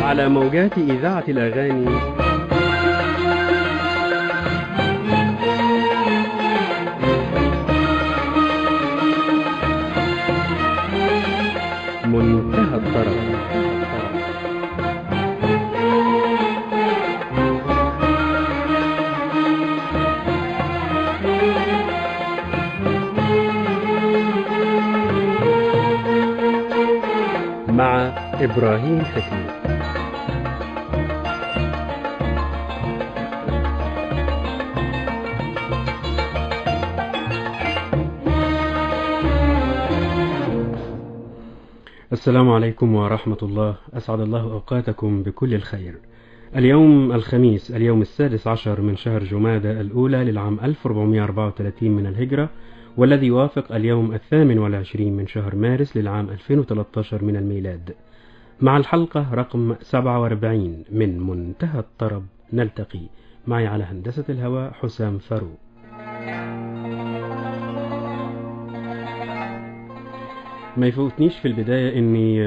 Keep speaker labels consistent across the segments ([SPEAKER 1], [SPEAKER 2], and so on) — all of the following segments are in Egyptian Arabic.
[SPEAKER 1] على موجات إذاعة الأغاني منتهى الطرب مع إبراهيم حسين السلام عليكم ورحمة الله أسعد الله أوقاتكم بكل الخير اليوم الخميس اليوم السادس عشر من شهر جمادة الأولى للعام 1434 من الهجرة والذي يوافق اليوم الثامن والعشرين من شهر مارس للعام 2013 من الميلاد مع الحلقة رقم 47 من منتهى الطرب نلتقي معي على هندسة الهواء حسام فرو ما يفوتنيش في البداية اني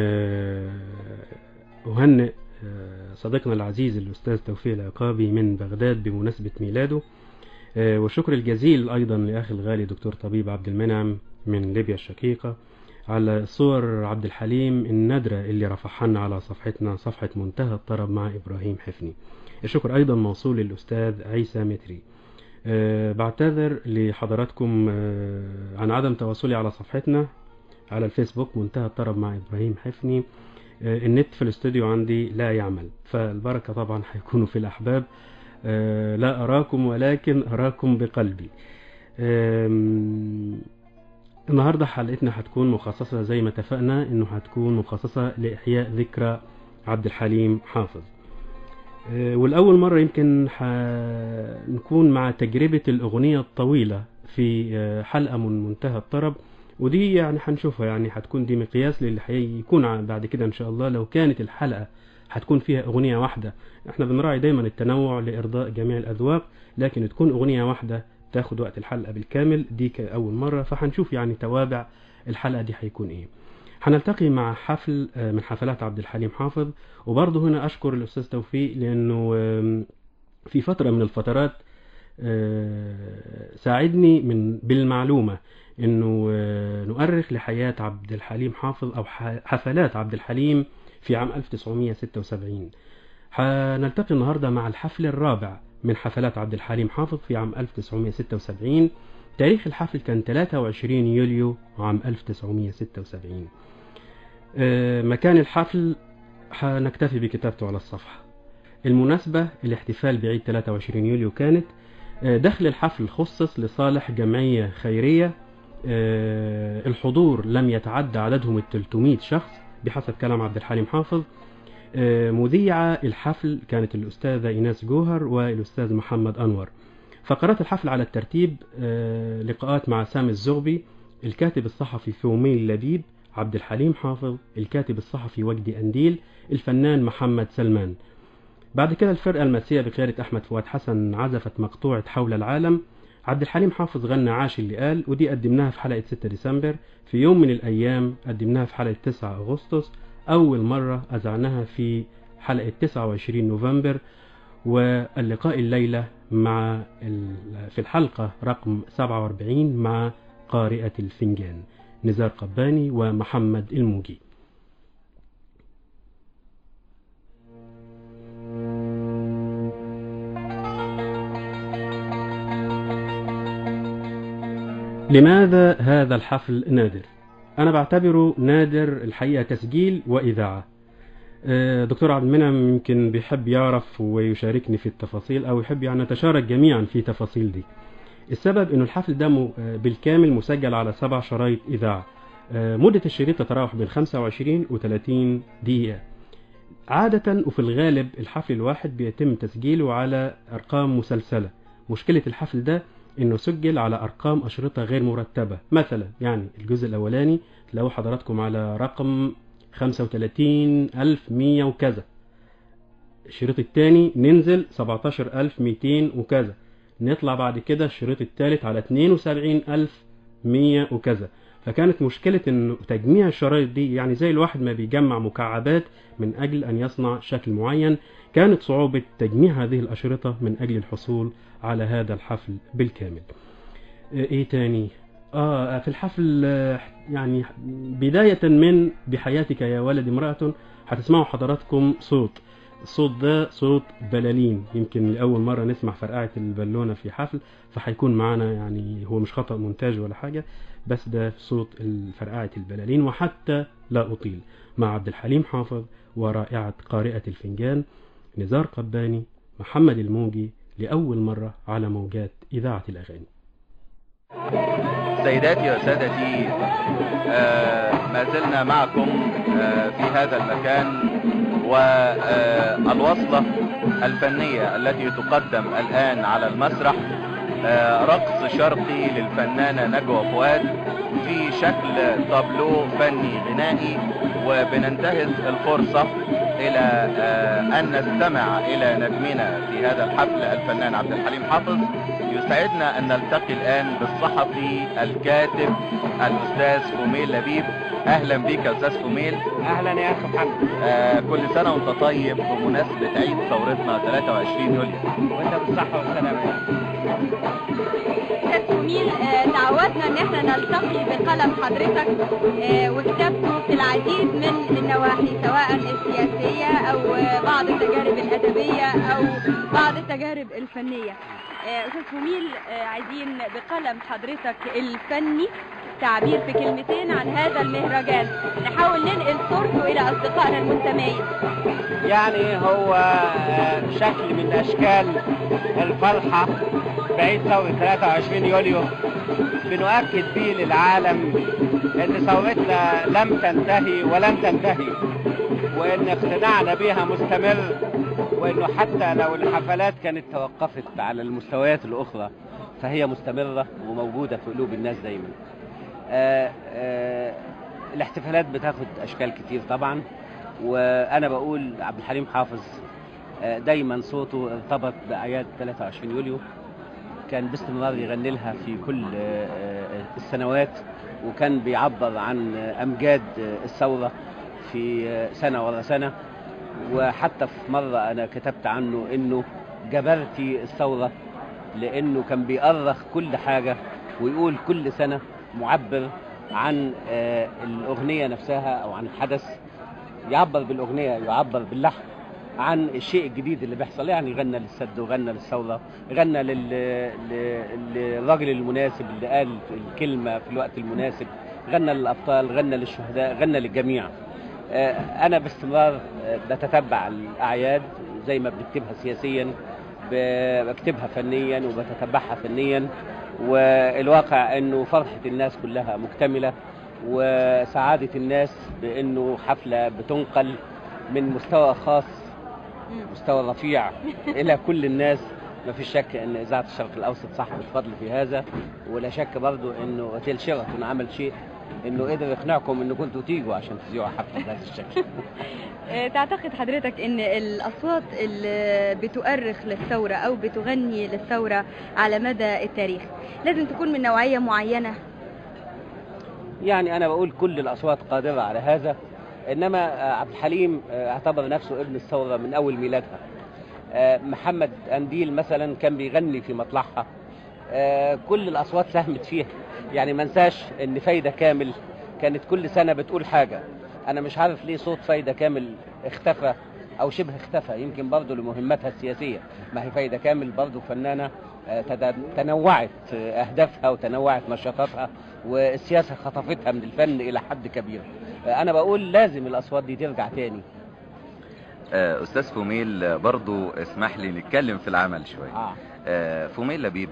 [SPEAKER 1] اهنئ صديقنا العزيز الاستاذ توفيق العقابي من بغداد بمناسبة ميلاده والشكر الجزيل أيضا لأخي الغالي دكتور طبيب عبد المنعم من ليبيا الشقيقة على صور عبد الحليم النادرة اللي رفعها على صفحتنا صفحة منتهى الطرب مع إبراهيم حفني الشكر أيضا موصول للأستاذ عيسى متري أه بعتذر لحضراتكم أه عن عدم تواصلي على صفحتنا على الفيسبوك منتهى الطرب مع إبراهيم حفني أه النت في الاستوديو عندي لا يعمل فالبركة طبعا هيكونوا في الأحباب أه لا أراكم ولكن أراكم بقلبي النهاردة حلقتنا هتكون مخصصة زي ما اتفقنا انه هتكون مخصصة لإحياء ذكرى عبد الحليم حافظ أه والأول مرة يمكن نكون مع تجربة الأغنية الطويلة في حلقة من منتهى الطرب ودي يعني هنشوفها يعني هتكون دي مقياس للي هيكون بعد كده ان شاء الله لو كانت الحلقة هتكون فيها أغنية واحدة احنا بنراعي دايما التنوع لإرضاء جميع الأذواق لكن تكون أغنية واحدة تاخد وقت الحلقة بالكامل دي كأول مرة فهنشوف يعني توابع الحلقة دي هيكون ايه هنلتقي مع حفل من حفلات عبد الحليم حافظ وبرضه هنا أشكر الأستاذ توفيق لأنه في فترة من الفترات ساعدني من بالمعلومة انه نؤرخ لحياة عبد الحليم حافظ او حفلات عبد الحليم في عام 1976 هنلتقي النهاردة مع الحفل الرابع من حفلات عبد الحليم حافظ في عام 1976 تاريخ الحفل كان 23 يوليو عام 1976 مكان الحفل هنكتفي بكتابته على الصفحة المناسبة الاحتفال بعيد 23 يوليو كانت دخل الحفل خصص لصالح جمعية خيرية الحضور لم يتعدى عددهم ال 300 شخص بحسب كلام عبد الحليم حافظ مذيعة الحفل كانت الأستاذة إيناس جوهر والأستاذ محمد أنور فقرات الحفل على الترتيب لقاءات مع سامي الزغبي الكاتب الصحفي فومي لبيب عبد الحليم حافظ الكاتب الصحفي وجدي أنديل الفنان محمد سلمان بعد كده الفرقة المسية بقيادة أحمد فؤاد حسن عزفت مقطوعة حول العالم عبد الحليم حافظ غنى عاش اللي قال ودي قدمناها في حلقة 6 ديسمبر في يوم من الأيام قدمناها في حلقة 9 أغسطس أول مرة أذعناها في حلقة 29 نوفمبر واللقاء الليلة مع في الحلقة رقم 47 مع قارئة الفنجان نزار قباني ومحمد الموجي لماذا هذا الحفل نادر؟ أنا بعتبره نادر الحقيقة تسجيل وإذاعة دكتور عبد المنعم يمكن بيحب يعرف ويشاركني في التفاصيل أو يحب يعني نتشارك جميعا في تفاصيل دي السبب أنه الحفل ده بالكامل مسجل على سبع شرايط إذاعة مدة الشريط تتراوح بين 25 و 30 دقيقة عادة وفي الغالب الحفل الواحد بيتم تسجيله على أرقام مسلسلة مشكلة الحفل ده انه سجل على ارقام اشرطة غير مرتبة مثلا يعني الجزء الاولاني تلاقوا حضراتكم على رقم 35100 وكذا الشريط الثاني ننزل 17200 وكذا نطلع بعد كده الشريط الثالث على 72100 وكذا فكانت مشكلة انه تجميع الشرايط دي يعني زي الواحد ما بيجمع مكعبات من اجل ان يصنع شكل معين كانت صعوبة تجميع هذه الاشرطة من اجل الحصول على هذا الحفل بالكامل ايه تاني اه في الحفل آه، يعني بداية من بحياتك يا ولد امرأة هتسمعوا حضراتكم صوت الصوت ده صوت بلالين يمكن لأول مرة نسمع فرقعة البالونة في حفل فهيكون معانا يعني هو مش خطأ مونتاج ولا حاجة بس ده صوت فرقعة البلالين وحتى لا أطيل مع عبد الحليم حافظ ورائعة قارئة الفنجان نزار قباني محمد الموجي لأول مرة على موجات إذاعة الأغاني
[SPEAKER 2] سيداتي وسادتي آه ما زلنا معكم آه في هذا المكان والوصلة الفنية التي تقدم الآن على المسرح آه رقص شرقي للفنانة نجوى فؤاد في شكل طابلو فني غنائي وبننتهز الفرصة الى ان نستمع الى نجمنا في هذا الحفل الفنان عبد الحليم حافظ يسعدنا ان نلتقي الان بالصحفي الكاتب الاستاذ فوميل لبيب اهلا بك يا استاذ فوميل
[SPEAKER 3] اهلا يا اخي محمد
[SPEAKER 2] آه كل سنه وانت طيب بمناسبه عيد ثورتنا 23 يوليو
[SPEAKER 3] وانت بالصحه والسلامه
[SPEAKER 4] استاذ فوميل تعودنا ان احنا نلتقي بقلم حضرتك آه وكتابته في العديد من النواحي سواء السياسيه او بعض التجارب الادبيه او بعض التجارب الفنيه آه، استاذ فوميل آه، عايزين بقلم حضرتك الفني تعبير في كلمتين عن هذا المهرجان نحاول ننقل صورته الى اصدقائنا المستمعين
[SPEAKER 3] يعني هو آه، شكل من اشكال الفرحه بعيد ثوره 23 يوليو بنؤكد به للعالم ان ثورتنا لم تنتهي ولن تنتهي وان اقتناعنا بها مستمر وانه حتى لو الحفلات كانت توقفت على المستويات الاخرى فهي مستمرة وموجودة في قلوب الناس دايما آآ آآ الاحتفالات بتاخد اشكال كتير طبعا وانا بقول عبد الحليم حافظ دايما صوته ارتبط باعياد 23 يوليو كان باستمرار يغني لها في كل السنوات وكان بيعبر عن امجاد الثوره في سنه ورا سنه وحتى في مرة أنا كتبت عنه إنه جبرتي الثورة لأنه كان بيأرخ كل حاجة ويقول كل سنة معبر عن الأغنية نفسها أو عن الحدث يعبر بالأغنية يعبر باللحن عن الشيء الجديد اللي بيحصل يعني غنى للسد وغنى للثورة غنى لل... للراجل المناسب اللي قال الكلمة في الوقت المناسب غنى للأبطال غنى للشهداء غنى للجميع انا باستمرار بتتبع الاعياد زي ما بنكتبها سياسيا بكتبها فنيا وبتتبعها فنيا والواقع انه فرحه الناس كلها مكتمله وسعاده الناس بانه حفله بتنقل من مستوى خاص مستوى رفيع الى كل الناس ما فيش شك ان اذاعه الشرق الاوسط صاحبه فضل في هذا ولا شك برضو انه اوتيل شيراتون عمل شيء انه قدر يقنعكم انكم كنتوا تيجوا عشان تذيعوا حفله بهذا الشكل
[SPEAKER 4] تعتقد حضرتك ان الاصوات اللي بتؤرخ للثوره او بتغني للثوره على مدى التاريخ لازم تكون من نوعيه معينه
[SPEAKER 3] يعني انا بقول كل الاصوات قادره على هذا انما عبد الحليم اعتبر نفسه ابن الثوره من اول ميلادها محمد انديل مثلا كان بيغني في مطلعها كل الاصوات ساهمت فيها يعني ما انساش ان فايدة كامل كانت كل سنة بتقول حاجة انا مش عارف ليه صوت فايدة كامل اختفى او شبه اختفى يمكن برضه لمهمتها السياسية ما هي فايدة كامل برضه فنانة تنوعت اهدافها وتنوعت نشاطاتها والسياسة خطفتها من الفن الى حد كبير انا بقول لازم الاصوات دي ترجع تاني
[SPEAKER 2] استاذ فوميل برضو اسمح لي نتكلم في العمل شوية آه. فوميل لبيب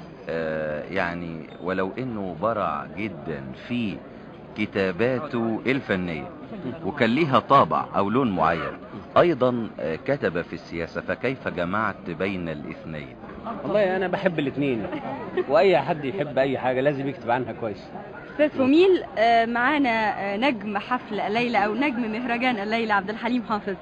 [SPEAKER 2] يعني ولو انه برع جدا في كتاباته الفنية وكان ليها طابع او لون معين ايضا كتب في السياسة فكيف جمعت بين الاثنين
[SPEAKER 3] والله انا بحب الاثنين واي حد يحب اي حاجة لازم يكتب عنها كويس
[SPEAKER 4] استاذ فوميل معانا نجم حفل الليلة او نجم مهرجان الليلة عبد الحليم حافظ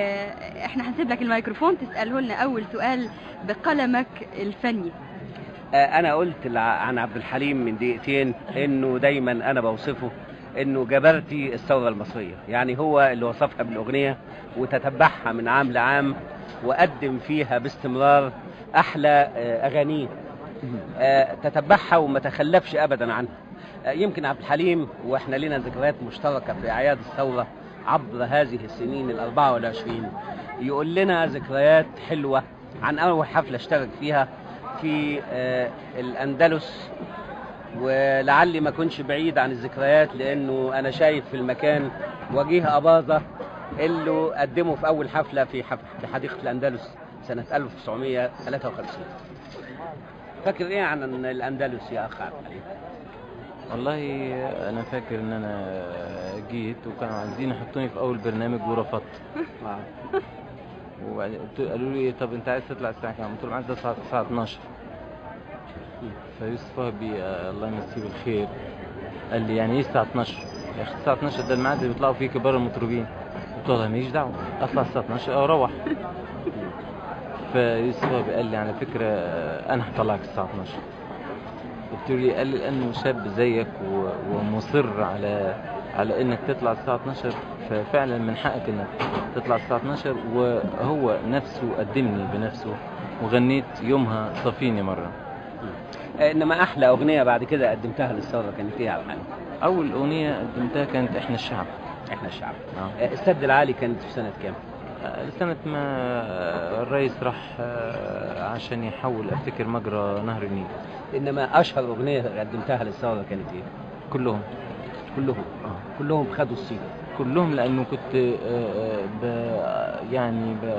[SPEAKER 4] احنا هنسيب لك الميكروفون تسأله لنا اول سؤال بقلمك الفني
[SPEAKER 3] آه، انا قلت لع- عن عبد الحليم من دقيقتين انه دايما انا بوصفه انه جبرتي الثوره المصريه يعني هو اللي وصفها بالاغنيه وتتبعها من عام لعام وقدم فيها باستمرار احلى آه، اغانيه آه، تتبعها وما تخلفش ابدا عنها آه، يمكن عبد الحليم واحنا لنا ذكريات مشتركه في اعياد الثوره عبر هذه السنين ال 24 يقول لنا ذكريات حلوه عن اول حفله اشترك فيها في آه، الاندلس ولعلي ما كنش بعيد عن الذكريات لانه انا شايف في المكان وجيه اباظه اللي قدمه في اول حفله في حف... في حديقه الاندلس سنه 1953 فاكر ايه عن الاندلس يا اخ عبد الحليم؟
[SPEAKER 5] والله انا فاكر ان انا جيت وكانوا عايزين يحطوني في اول برنامج ورفضت وبعدين قلت- قالوا لي طب انت عايز تطلع الساعه كام؟ قلت لهم عايز اطلع الساعه 12 فيوسف وهبي آه، الله يمسيه بالخير قال لي يعني ايه الساعه 12 يا اخي الساعه 12 ده الميعاد اللي بيطلعوا فيه كبار المطربين قلت له والله ماليش دعوه اطلع الساعه 12 او اروح فيوسف وهبي قال لي على فكره آه، انا هطلعك الساعه 12 قلت له قال لي لانه شاب زيك و- ومصر على على انك تطلع الساعه 12 ففعلا من حقك انك تطلع الساعه 12 وهو نفسه قدمني بنفسه وغنيت يومها صفيني مره
[SPEAKER 3] آه، انما احلى اغنيه بعد كده قدمتها للثوره كانت ايه يا عبد الحليم؟
[SPEAKER 5] اول اغنيه قدمتها كانت احنا الشعب
[SPEAKER 3] احنا الشعب
[SPEAKER 5] آه.
[SPEAKER 3] آه، السد العالي كانت في سنه كام؟
[SPEAKER 5] آه، سنة ما الرئيس راح آه، عشان يحول افتكر مجرى نهر النيل
[SPEAKER 3] انما اشهر اغنيه قدمتها للثوره كانت ايه؟
[SPEAKER 5] كلهم
[SPEAKER 3] كلهم
[SPEAKER 5] آه.
[SPEAKER 3] كلهم خدوا الصيت
[SPEAKER 5] كلهم لانه كنت آه، آه، ب يعني ب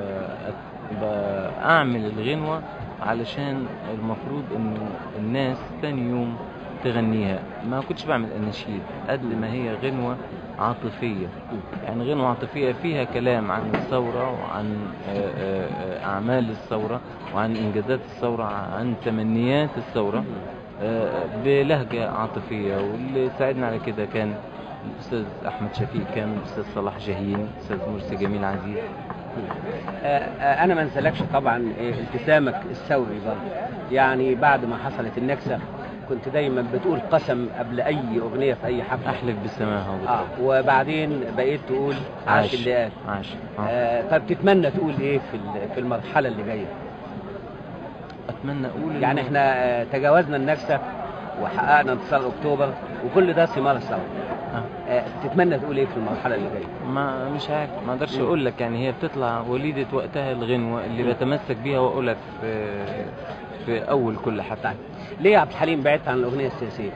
[SPEAKER 5] بعمل الغنوة علشان المفروض انه الناس تاني يوم تغنيها ما كنتش بعمل اناشيد قد ما هي غنوة عاطفية يعني غنوة عاطفية فيها كلام عن الثورة وعن آه، آه، آه، أعمال الثورة وعن إنجازات الثورة عن تمنيات الثورة آه، بلهجة عاطفية واللي ساعدنا على كده كان الأستاذ أحمد شفيق كامل الأستاذ صلاح جاهين الأستاذ مرسي جميل عزيز
[SPEAKER 3] آه، آه، انا ما انسالكش طبعا آه، التزامك الثوري برضه يعني بعد ما حصلت النكسه كنت دايما بتقول قسم قبل اي اغنيه في اي حفله
[SPEAKER 5] أحلف بالسماء هو
[SPEAKER 3] اه وبعدين بقيت تقول عاش اللي قال
[SPEAKER 5] عاش آه.
[SPEAKER 3] آه طب تتمنى تقول ايه في ال- في المرحله اللي جايه
[SPEAKER 5] أتمنى أقول إنه-
[SPEAKER 3] يعني احنا آه، تجاوزنا النكسه وحققنا انتصار اكتوبر وكل ده ثمار الثوره
[SPEAKER 5] آه.
[SPEAKER 3] آه، تتمنى تقول ايه في المرحله اللي جايه
[SPEAKER 5] ما مش عارف ما اقدرش
[SPEAKER 3] مم.
[SPEAKER 5] اقول لك يعني هي بتطلع وليده وقتها الغنوه اللي
[SPEAKER 3] مم.
[SPEAKER 5] بتمسك بيها واقولها في في اول كل حفله
[SPEAKER 3] ليه يا عبد الحليم بعدت عن الاغنيه السياسيه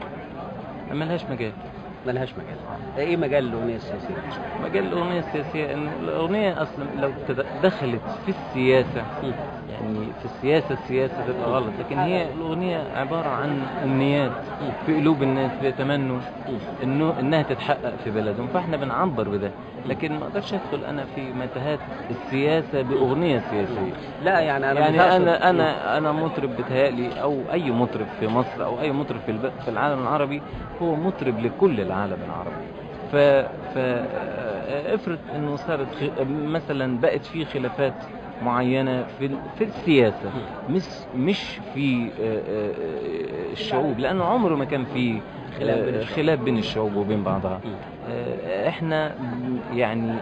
[SPEAKER 5] ما لهاش مجال
[SPEAKER 3] ملهاش مجال ايه مجال الاغنيه السياسيه
[SPEAKER 5] مجال الاغنيه السياسيه انه الاغنيه اصلا لو تد- دخلت في السياسه
[SPEAKER 3] مم.
[SPEAKER 5] يعني في السياسه السياسه تبقى غلط لكن هي الاغنيه عباره عن امنيات في قلوب الناس بيتمنوا انه انها تتحقق في بلدهم فاحنا بنعبر بده لكن ما اقدرش ادخل انا في متاهات السياسه باغنيه سياسيه
[SPEAKER 3] لا يعني انا مش
[SPEAKER 5] يعني
[SPEAKER 3] هقصد-
[SPEAKER 5] انا انا انا مطرب بتهيألي او اي مطرب في مصر او اي مطرب في الب- في العالم العربي هو مطرب لكل العالم العربي ف ف آه، افرض انه صارت خ... مثلا بقت في خلافات معينه في ال- في السياسه مش مش في آه، آه، آه، الشعوب لانه عمره ما كان في
[SPEAKER 3] خلاف بين
[SPEAKER 5] آه،
[SPEAKER 3] الشعوب.
[SPEAKER 5] خلاف بين الشعوب وبين بعضها
[SPEAKER 3] مم.
[SPEAKER 5] آه، احنا يعني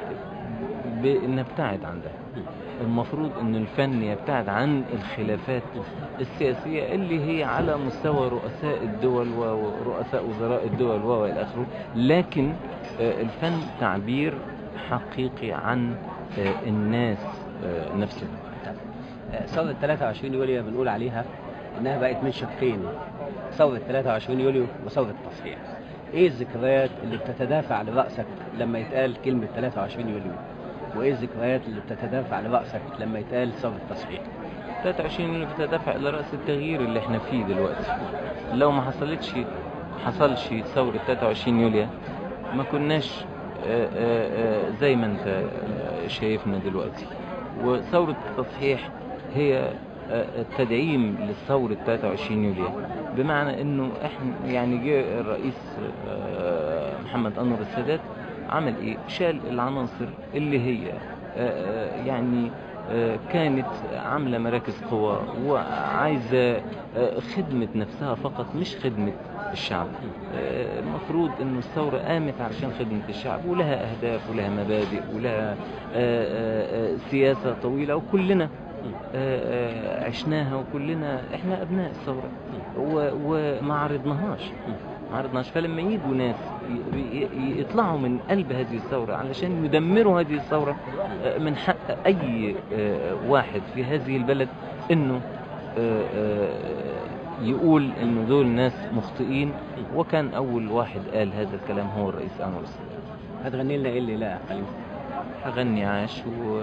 [SPEAKER 5] بنبتعد عن ده المفروض ان الفن يبتعد عن الخلافات السياسية اللي هي على مستوى رؤساء الدول ورؤساء وزراء الدول والى اخره لكن آه، الفن تعبير حقيقي عن آه، الناس آه، نفسهم
[SPEAKER 3] آه، ثورة 23 يوليو بنقول عليها انها بقت من شقين ثورة 23 يوليو وثورة التصحيح ايه الذكريات اللي بتتدافع لرأسك لما يتقال كلمة 23 يوليو وايه الذكريات اللي بتتدافع لرأسك لما يتقال ثورة التصحيح
[SPEAKER 5] 23 اللي بتدافع الى راس التغيير اللي احنا فيه دلوقتي لو ما حصلتش حصلش ثورة 23 يوليو ما كناش آه، آه، آه، زي ما انت آه، شايفنا دلوقتي وثورة التصحيح هي آه، التدعيم لثورة 23 يوليو بمعنى انه احنا يعني جه الرئيس آه، محمد انور السادات عمل ايه؟ شال العناصر اللي هي آه، آه، يعني آه، كانت عاملة مراكز قوى وعايزة آه، خدمة نفسها فقط مش خدمة الشعب آه، المفروض انه الثورة قامت علشان خدمة الشعب ولها اهداف ولها مبادئ ولها آه، آه، آه، سياسة طويلة وكلنا آه، آه، عشناها وكلنا احنا ابناء الثورة و- وما عرضناهاش ما عرضناش فلما يجوا ناس ي- ي- يطلعوا من قلب هذه الثورة علشان يدمروا هذه الثورة آه، من حق أي آه، واحد في هذه البلد إنه آه، آه، يقول إنه دول ناس مخطئين وكان أول واحد قال هذا الكلام هو الرئيس أنور السادات
[SPEAKER 3] هتغني لنا ايه اللي لا يا حليم
[SPEAKER 5] أغني عاش و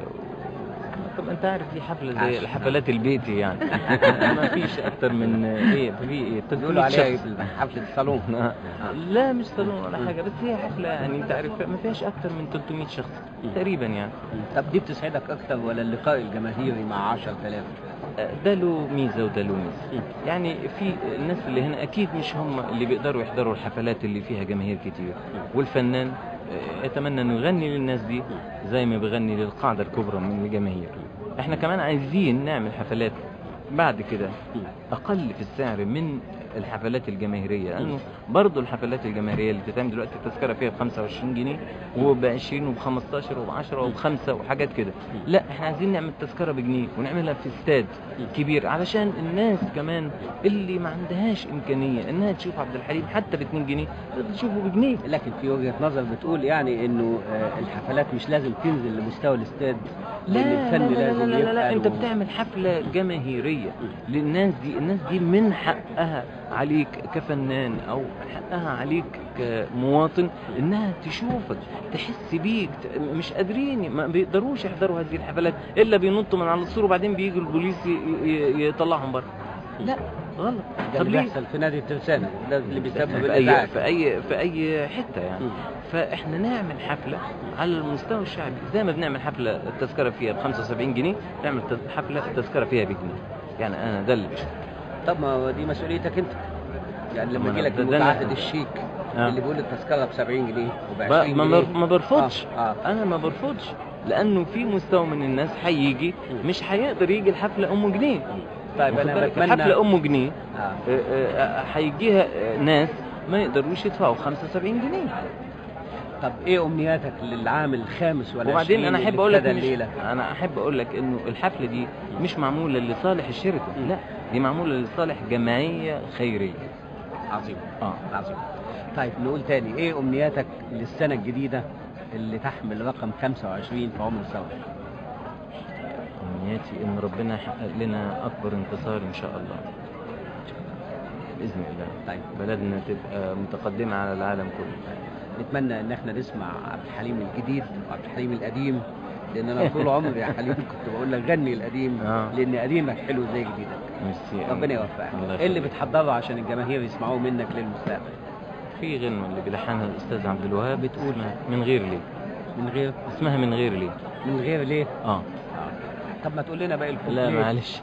[SPEAKER 5] طب انت عارف دي حفله
[SPEAKER 3] عاش.
[SPEAKER 5] زي الحفلات البيتي يعني ما فيش اكتر من ايه في ايه
[SPEAKER 3] بيقولوا
[SPEAKER 5] 300
[SPEAKER 3] عليها
[SPEAKER 5] شخص.
[SPEAKER 3] حفله الصالون
[SPEAKER 5] لا مش صالون ولا حاجه بس هي حفله يعني انت عارف ما فيهاش اكتر من 300 شخص تقريبا يعني
[SPEAKER 3] طب دي بتسعدك اكتر ولا اللقاء الجماهيري مع 10000
[SPEAKER 5] ده له ميزه وده له ميزه يعني في الناس اللي هنا اكيد مش هم اللي بيقدروا يحضروا الحفلات اللي فيها جماهير كتير والفنان آه، يتمنى انه يغني للناس دي زي ما بيغني للقاعده الكبرى من الجماهير احنا كمان عايزين نعمل حفلات بعد كده اقل في السعر من الحفلات الجماهيريه لانه برضه الحفلات الجماهيريه اللي بتتعمل دلوقتي التذكره فيها ب 25 جنيه وب 20 وب 15 وب 10 وب 5 وحاجات كده لا احنا عايزين نعمل تذكره بجنيه ونعملها في استاد كبير علشان الناس كمان اللي ما عندهاش امكانيه انها تشوف عبد الحليم حتى ب 2 جنيه تقدر تشوفه بجنيه
[SPEAKER 3] لكن في وجهه نظر بتقول يعني انه آه، الحفلات مش لازم تنزل لمستوى الاستاد
[SPEAKER 5] لا
[SPEAKER 3] لأن
[SPEAKER 5] لا
[SPEAKER 3] الفن
[SPEAKER 5] لا لا,
[SPEAKER 3] لازم
[SPEAKER 5] لا, لا, لا
[SPEAKER 3] يبقى
[SPEAKER 5] انت
[SPEAKER 3] له-
[SPEAKER 5] بتعمل حفلة جماهيرية للناس دي الناس دي من حقها عليك كفنان او حقها عليك كمواطن انها تشوفك تحس بيك ت- مش قادرين ما بيقدروش يحضروا هذه الحفلات الا بينطوا من على السور وبعدين بيجي البوليس ي- ي- يطلعهم بره لا غلط
[SPEAKER 3] ده
[SPEAKER 5] طب
[SPEAKER 3] اللي
[SPEAKER 5] ليه
[SPEAKER 3] بيحصل في نادي الترسانة ده اللي بيسبب
[SPEAKER 5] في اي
[SPEAKER 3] الازعاج
[SPEAKER 5] في اي في اي حته يعني
[SPEAKER 3] مم.
[SPEAKER 5] فاحنا نعمل حفله على المستوى الشعبي زي ما بنعمل حفله التذكره فيها ب 75 جنيه نعمل تز- حفله التذكره فيها بجنيه يعني انا ده اللي بشوفه
[SPEAKER 3] طب ما هو دي مسؤوليتك انت يعني
[SPEAKER 5] ما
[SPEAKER 3] لما
[SPEAKER 5] أنا-
[SPEAKER 3] يجي لك
[SPEAKER 5] ده- ده أنا-
[SPEAKER 3] المتعهد الشيك
[SPEAKER 5] آه.
[SPEAKER 3] اللي بيقول التذكره ب 70 جنيه وب
[SPEAKER 5] ب-
[SPEAKER 3] 20
[SPEAKER 5] ما
[SPEAKER 3] جنيه
[SPEAKER 5] بر- ما برفضش
[SPEAKER 3] آه. آه.
[SPEAKER 5] انا ما برفضش لانه في مستوى من الناس هيجي مش هيقدر يجي الحفله ام جنيه
[SPEAKER 3] طيب
[SPEAKER 5] واخد
[SPEAKER 3] انا
[SPEAKER 5] بالك؟
[SPEAKER 3] بتمنى
[SPEAKER 5] الحفله ام جنيه
[SPEAKER 3] آه.
[SPEAKER 5] آه، آه، آه، هيجيها آه، ناس ما يقدروش يدفعوا 75 جنيه
[SPEAKER 3] طب ايه امنياتك للعام الخامس ولا
[SPEAKER 5] وبعدين انا احب اقول لك مش
[SPEAKER 3] الليله
[SPEAKER 5] انا احب اقول لك انه الحفله دي مش معموله لصالح الشركه لا دي معموله لصالح جمعيه خيريه
[SPEAKER 3] عظيم
[SPEAKER 5] اه
[SPEAKER 3] عظيم طيب نقول تاني ايه امنياتك للسنه الجديده اللي تحمل رقم 25 في عمر الثوره
[SPEAKER 5] امنياتي ان ربنا يحقق لنا اكبر انتصار ان شاء الله باذن الله
[SPEAKER 3] طيب
[SPEAKER 5] بلدنا تبقى متقدمه على العالم كله
[SPEAKER 3] نتمنى ان احنا نسمع عبد الحليم الجديد وعبد الحليم القديم لان انا طول عمري يا حليم كنت بقول لك غني القديم
[SPEAKER 5] آه.
[SPEAKER 3] لان قديمك حلو زي جديدك
[SPEAKER 5] ميرسي
[SPEAKER 3] ربنا يوفقك
[SPEAKER 5] الله
[SPEAKER 3] ايه اللي
[SPEAKER 5] يخليك.
[SPEAKER 3] بتحضره عشان الجماهير يسمعوه منك للمستقبل
[SPEAKER 5] في غنوه اللي بيلحنها الاستاذ عبد الوهاب بتقول من غير ليه
[SPEAKER 3] من غير
[SPEAKER 5] اسمها من غير ليه
[SPEAKER 3] من غير ليه
[SPEAKER 5] اه
[SPEAKER 3] آه. طب ما تقول لنا باقي الفوق
[SPEAKER 5] لا
[SPEAKER 3] ليه؟
[SPEAKER 5] معلش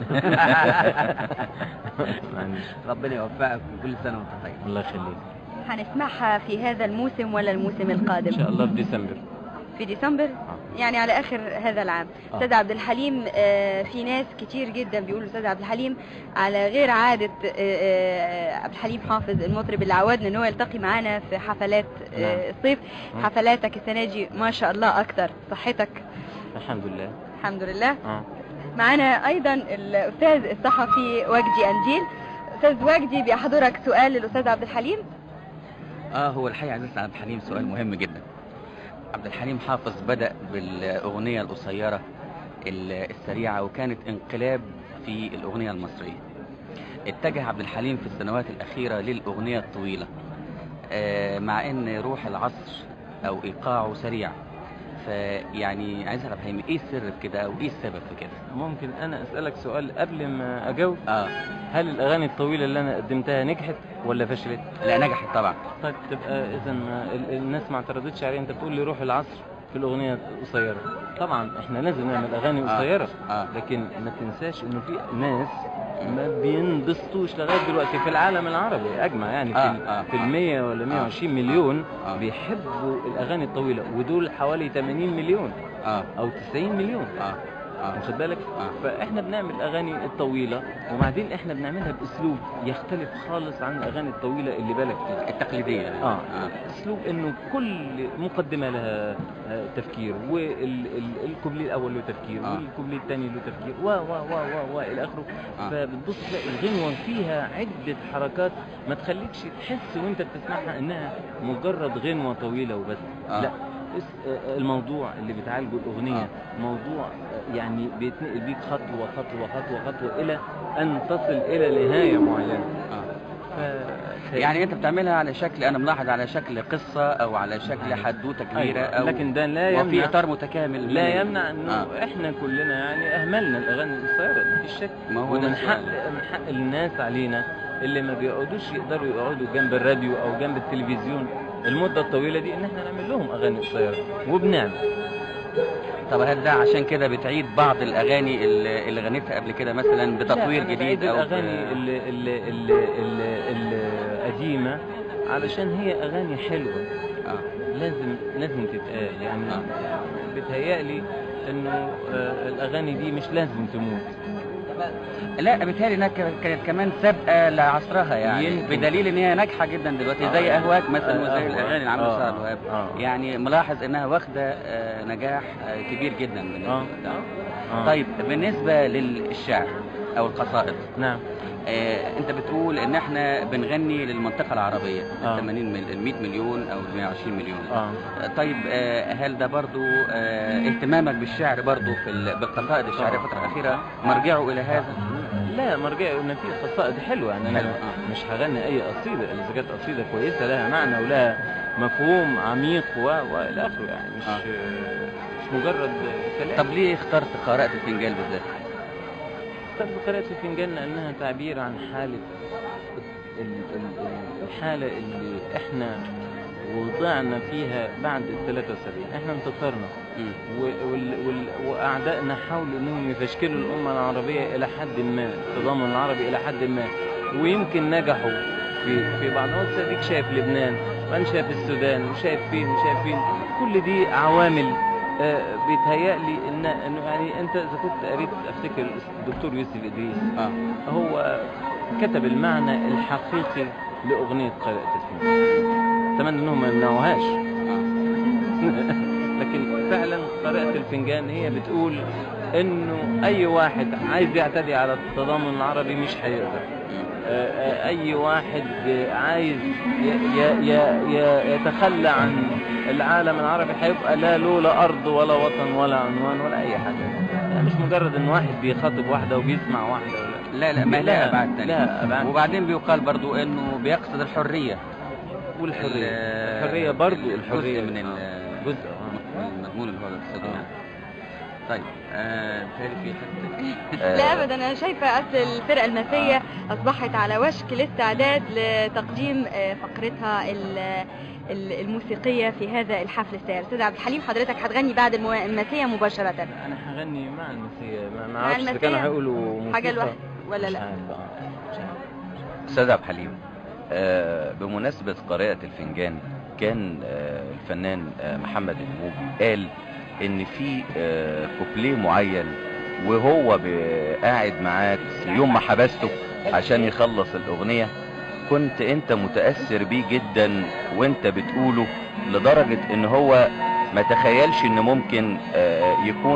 [SPEAKER 5] معلش
[SPEAKER 3] ربنا يوفقك وكل سنه وانت طيب
[SPEAKER 5] الله يخليك
[SPEAKER 4] هنسمعها في هذا الموسم ولا الموسم
[SPEAKER 5] ان
[SPEAKER 4] القادم
[SPEAKER 5] شاء الله في ديسمبر
[SPEAKER 4] في ديسمبر يعني على اخر هذا العام
[SPEAKER 5] آه.
[SPEAKER 4] استاذ عبد الحليم آه، في ناس كتير جدا بيقولوا استاذ عبد الحليم على غير عاده آه، آه، عبد الحليم حافظ المطرب اللي عودنا ان هو يلتقي معانا في حفلات آه،
[SPEAKER 5] نعم.
[SPEAKER 4] الصيف
[SPEAKER 5] مم.
[SPEAKER 4] حفلاتك السنه دي ما شاء الله اكتر صحتك
[SPEAKER 5] الحمد لله
[SPEAKER 4] الحمد لله
[SPEAKER 5] اه
[SPEAKER 4] معانا ايضا الاستاذ الصحفي وجدي انديل استاذ وجدي بيحضرك سؤال للاستاذ عبد الحليم
[SPEAKER 6] اه هو الحقيقه عزيز عبد الحليم سؤال مهم جدا عبد الحليم حافظ بدأ بالأغنية القصيرة ال- السريعة وكانت انقلاب في الأغنية المصرية اتجه عبد الحليم في السنوات الأخيرة للأغنية الطويلة آه، مع ان روح العصر او ايقاعه سريع فيعني عايز اعرف هيمي ايه السر في كده او ايه السبب في كده
[SPEAKER 5] ممكن انا اسالك سؤال قبل ما اجاوب
[SPEAKER 6] اه
[SPEAKER 5] هل الاغاني الطويله اللي انا قدمتها نجحت ولا فشلت
[SPEAKER 6] لا نجحت طبعا
[SPEAKER 5] طيب تبقى اذا ما ال- الناس ما اعترضتش عليها انت بتقول لي روح العصر في الاغنيه القصيره طبعا احنا لازم نعمل اغاني
[SPEAKER 6] آه.
[SPEAKER 5] قصيره
[SPEAKER 6] آه.
[SPEAKER 5] لكن ما تنساش انه في ناس ما بينبسطوش لغايه دلوقتي في العالم العربي اجمع يعني في
[SPEAKER 6] آه،
[SPEAKER 5] ال-
[SPEAKER 6] آه،
[SPEAKER 5] في
[SPEAKER 6] آه.
[SPEAKER 5] ال 100 ولا 120 مليون
[SPEAKER 6] آه.
[SPEAKER 5] بيحبوا الاغاني الطويله ودول حوالي 80 مليون
[SPEAKER 6] اه
[SPEAKER 5] او 90 مليون
[SPEAKER 6] اه آه.
[SPEAKER 5] واخد بالك
[SPEAKER 6] آه.
[SPEAKER 5] فاحنا بنعمل الاغاني الطويله وبعدين احنا بنعملها باسلوب يختلف خالص عن الاغاني الطويله اللي بالك فيها
[SPEAKER 6] التقليديه
[SPEAKER 5] اه اسلوب انه كل مقدمه لها آه، تفكير والكوبليه الاول له تفكير
[SPEAKER 6] آه.
[SPEAKER 5] والكوبليه الثاني له تفكير و و و و و الى اخره
[SPEAKER 6] آه.
[SPEAKER 5] فبتبص تلاقي الغنوه فيها عده حركات ما تخليكش تحس وانت بتسمعها انها مجرد غنوه طويله وبس
[SPEAKER 6] آه.
[SPEAKER 5] لا اس- آه، الموضوع اللي بتعالجه الاغنيه
[SPEAKER 6] آه.
[SPEAKER 5] موضوع آه، يعني بيتنقل بيك خطوه خطوه خطوه خطوه الى ان تصل الى نهايه معينه
[SPEAKER 6] آه.
[SPEAKER 5] ف...
[SPEAKER 6] يعني انت بتعملها على شكل انا ملاحظ على شكل قصه او على شكل حدوته كبيره
[SPEAKER 5] أيوة.
[SPEAKER 6] او
[SPEAKER 5] لكن ده لا
[SPEAKER 6] وفي
[SPEAKER 5] يمنع
[SPEAKER 6] اطار متكامل
[SPEAKER 5] لا
[SPEAKER 6] من-
[SPEAKER 5] يمنع انه
[SPEAKER 6] آه.
[SPEAKER 5] احنا كلنا يعني اهملنا الاغاني القصيره ما فيش شك
[SPEAKER 6] ما هو ده
[SPEAKER 5] ومن
[SPEAKER 6] السؤال.
[SPEAKER 5] حق من حق الناس علينا اللي ما بيقعدوش يقدروا يقعدوا جنب الراديو او جنب التلفزيون المده الطويله دي ان احنا نعمل لهم اغاني قصيره وبنعمل
[SPEAKER 6] طب هل ده عشان كده بتعيد بعض الاغاني اللي, اللي غنيتها قبل كده مثلا بتطوير
[SPEAKER 5] لا، أنا
[SPEAKER 6] جديد
[SPEAKER 5] بعيد
[SPEAKER 6] او
[SPEAKER 5] الاغاني
[SPEAKER 6] ب-
[SPEAKER 5] ال- ال- ال- ال- القديمه علشان هي اغاني حلوه
[SPEAKER 6] آه.
[SPEAKER 5] لازم لازم تتقال يعني
[SPEAKER 6] آه.
[SPEAKER 5] بتهيألي انه آه، الاغاني دي مش لازم تموت
[SPEAKER 6] لا بيتهيألي انها ك- كانت كمان سابقه لعصرها يعني
[SPEAKER 5] يمكن.
[SPEAKER 6] بدليل ان هي ناجحه جدا دلوقتي زي
[SPEAKER 5] آه.
[SPEAKER 6] اهواك مثلا
[SPEAKER 5] آه،
[SPEAKER 6] وزي
[SPEAKER 5] أهواك.
[SPEAKER 6] الاغاني اللي عملها
[SPEAKER 5] آه.
[SPEAKER 6] سعد الوهاب
[SPEAKER 5] آه.
[SPEAKER 6] يعني ملاحظ انها واخده آه، نجاح آه، كبير جدا من
[SPEAKER 5] اه
[SPEAKER 6] ده.
[SPEAKER 5] آه.
[SPEAKER 6] طيب بالنسبه للشعر او القصائد
[SPEAKER 5] نعم
[SPEAKER 6] آه، انت بتقول ان احنا بنغني للمنطقه العربيه
[SPEAKER 5] آه.
[SPEAKER 6] 80 مل... ال 100 مليون او ال 120 مليون
[SPEAKER 5] اه
[SPEAKER 6] آه، طيب آه، هل ده برضو آه، اهتمامك بالشعر برضو في ال... بالقصائد الشعريه
[SPEAKER 5] آه.
[SPEAKER 6] الفتره الاخيره مرجعه الى هذا
[SPEAKER 5] لا مرجع ان في قصائد حلوه يعني انا
[SPEAKER 6] حلوة، آه.
[SPEAKER 5] مش هغني اي قصيده اذا كانت قصيده كويسه لها معنى ولها مفهوم عميق و والى اخره يعني مش
[SPEAKER 6] آه.
[SPEAKER 5] مش مجرد كلام
[SPEAKER 6] طب ليه اخترت قراءه الفنجان بالذات
[SPEAKER 5] اخترت قراءة الفنجان لأنها تعبير عن حالة ال- ال- ال- الحالة اللي احنا وضعنا فيها بعد ال 73 احنا انتصرنا
[SPEAKER 6] مم.
[SPEAKER 5] و- وال- وال- واعدائنا حاولوا انهم يفشكلوا الامه العربيه الى حد ما التضامن العربي الى حد ما ويمكن نجحوا في في بعض الوقت اديك شايف لبنان وانا شايف السودان وشايف فين وشايف فين كل دي عوامل آه، بيتهيألي ان انه يعني انت اذا كنت قريت افتكر الدكتور يوسف ادريس
[SPEAKER 6] اه
[SPEAKER 5] هو كتب المعنى الحقيقي لاغنيه قراءه الفنجان اتمنى انهم ما يمنعوهاش لكن فعلا قراءة الفنجان هي بتقول انه اي واحد عايز يعتدي على التضامن العربي مش هيقدر آه، آه، اي واحد آه، عايز ي- ي- ي- ي- يتخلى عن العالم العربي هيبقى لا له لا ارض ولا وطن ولا عنوان ولا اي حاجه يعني مش مجرد ان واحد بيخاطب واحدة وبيسمع واحدة ولا
[SPEAKER 6] لا لا ما
[SPEAKER 5] لا،
[SPEAKER 6] لها ابعاد تانية
[SPEAKER 5] لا أبعاد.
[SPEAKER 6] وبعدين بيقال برضو انه بيقصد الحريه
[SPEAKER 5] والحرية
[SPEAKER 6] ال-
[SPEAKER 5] الحرية برضو
[SPEAKER 6] جزء
[SPEAKER 5] الحرية
[SPEAKER 6] من ال-
[SPEAKER 5] آه، جزء آه.
[SPEAKER 6] من المضمون اللي هو الاقتصادي يعني. طيب آه بيتهيألي في حته
[SPEAKER 4] لا ابدا انا شايفه اصل الفرقه المسيه اصبحت على وشك الاستعداد لتقديم آه، فقرتها ال- ال- الموسيقيه في هذا الحفل الساهر استاذ عبد الحليم حضرتك هتغني بعد المو- المسيه مباشره
[SPEAKER 5] انا هغني مع المسيح ما- ما
[SPEAKER 4] مع
[SPEAKER 5] اعرفش اذا
[SPEAKER 4] المسيح
[SPEAKER 5] كانوا هيقولوا
[SPEAKER 4] حاجه
[SPEAKER 5] موسيقى.
[SPEAKER 4] لوحدك ولا
[SPEAKER 5] مش
[SPEAKER 4] لا
[SPEAKER 5] عارف، آه. مش عارف.
[SPEAKER 2] استاذ عبد الحليم آه، بمناسبة قراءة الفنجان كان آه، الفنان آه، محمد الموجي قال ان في آه، كوبليه معين وهو ب- قاعد معاك يوم ما حبسته عشان يخلص الاغنية كنت انت متأثر بيه جدا وانت بتقوله لدرجة ان هو ما تخيلش ان ممكن آه، يكون